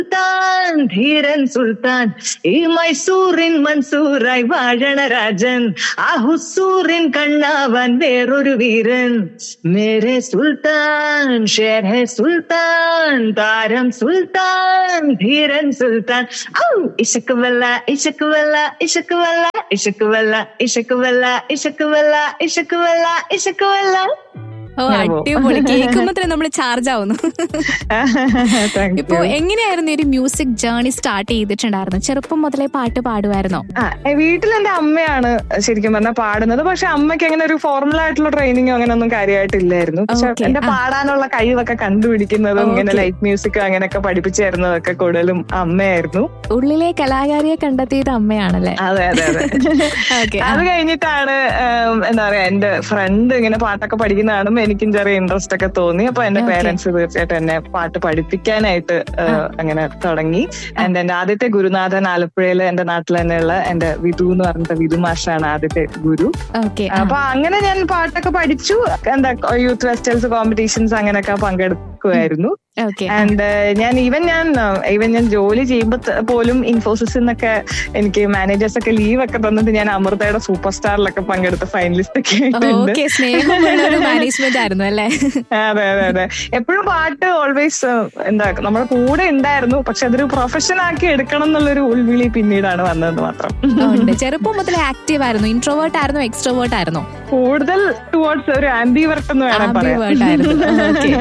സുൽത്താൻ ധീരൻ സുൽത്താൻ ഈ മൈസൂറിൻ മൻസൂറായി വാഴണ രാജൻ ആ ഹുസൂറിൻ കണ്ണാവൻ വേറൊരു വീരൻ മേരെ സുൽത്താൻ ഷേർ ഹെ സുൽത്താൻ താരം സുൽത്താൻ ധീരൻ സുൽത്താൻ ഔ ഇശക്കുവല്ല ഇശക്കുവല്ല ഇശക്കുവല്ല ഇശക്കുവല്ല ഇശക്കുവല്ല ഇശക്കുവല്ല ഇശക്കുവല്ല ഇശക്കുവല്ല ഓ അടിപൊളി കേൾക്കുമ്പോ തന്നെ നമ്മൾ ചാർജ് ആവുന്നു Thank ഇപ്പൊ you. എങ്ങനെയായിരുന്നു ഈ ഒരു മ്യൂസിക് ജേർണി സ്റ്റാർട്ട് ചെയ്തിട്ടുണ്ടായിരുന്നു ചെറുപ്പം മുതലേ പാട്ട് പാടുമായിരുന്നോ ആ വീട്ടിൽ എന്റെ അമ്മയാണ് ശരിക്കും പറഞ്ഞാൽ പാടുന്നത് പക്ഷെ അമ്മയ്ക്ക് അങ്ങനെ ഒരു ഫോർമൽ ആയിട്ടുള്ള ട്രെയിനിങ്ങോ അങ്ങനെ ഒന്നും കാര്യമായിട്ടില്ലായിരുന്നു പക്ഷെ Okay, എന്റെ ആ. പാടാനുള്ള കഴിവൊക്കെ കണ്ടുപിടിക്കുന്നതും ഇങ്ങനെ Okay. ലൈറ്റ് മ്യൂസിക് അങ്ങനെയൊക്കെ പഠിപ്പിച്ചു തരുന്നതൊക്കെ കൂടുതലും അമ്മയായിരുന്നു ഉള്ളിലെ കലാകാരിയെ കണ്ടെത്തിയത് അമ്മയാണല്ലേ അതെ അതെ അതെ ഓക്കെ അത് കഴിഞ്ഞിട്ടാണ് ഉം, എന്താ പറയാ എന്റെ ഫ്രണ്ട് ഇങ്ങനെ പാട്ടൊക്കെ പഠിക്കുന്ന കാണുമ്പോൾ എനിക്കും ചെറിയ ഇൻട്രസ്റ്റ് ഒക്കെ തോന്നി അപ്പൊ എന്റെ Okay. പേരൻസ് തീർച്ചയായിട്ടും എന്നെ പാട്ട് പഠിപ്പിക്കാനായിട്ട് ഏഹ്, അങ്ങനെ തുടങ്ങി ആൻഡ് എന്റെ ആദ്യത്തെ ഗുരുനാഥൻ ആലപ്പുഴയിലെ എന്റെ നാട്ടിൽ തന്നെയുള്ള എന്റെ വിധു എന്ന് പറഞ്ഞിട്ട് വിധു മാഷാണ് ആദ്യത്തെ ഗുരു ഓക്കെ അപ്പൊ അങ്ങനെ ഞാൻ പാട്ടൊക്കെ പഠിച്ചു എന്താ യൂത്ത് ഫെസ്റ്റിവൽസ് കോമ്പറ്റീഷൻസ് അങ്ങനെയൊക്കെ പങ്കെടുക്കുമായിരുന്നു ഓക്കെ ആൻഡ് ഞാൻ ഈവൻ ഞാൻ ഈവൻ ഞാൻ ജോലി ചെയ്യുമ്പോ ത- പോലും ഇൻഫോസിസിൽ നിന്നൊക്കെ എനിക്ക് മാനേജേഴ്സ് ഒക്കെ ലീവ് ഒക്കെ തന്നിട്ട് ഞാൻ അമൃതയുടെ സൂപ്പർ സ്റ്റാറിലൊക്കെ പങ്കെടുത്ത ഫൈനലിസ്റ്റ് ഒക്കെ ആയിട്ടുണ്ട് ഓക്കെ സ്നേഹമുള്ള ഒരു മാനേജ്മെന്റ് ആയിരുന്നു അല്ലേ അതെ അതെ അതെ എപ്പോഴും പാട്ട് ഓൾവേസ് എന്താ നമ്മുടെ കൂടെ ഉണ്ടായിരുന്നു പക്ഷെ അതൊരു പ്രൊഫഷൻ ആക്കി എടുക്കണം എന്നുള്ളൊരു ഉൾവിളി പിന്നീടാണ് വന്നത് മാത്രം ഉണ്ട് ചെറുപ്പം മുതലേ ആക്റ്റീവ് ആയിരുന്നു ഇൻട്രോവേർട്ട് ആയിരുന്നു എക്സ്ട്രോവേർട്ട് ആയിരുന്നോ കൂടുതൽ ടുവേർഡ്സ് ഒരു ആംബിവർട്ട് എന്ന് വേണം പറയാം ആംബിവേർട്ട് ആയിരുന്നു ഓക്കെ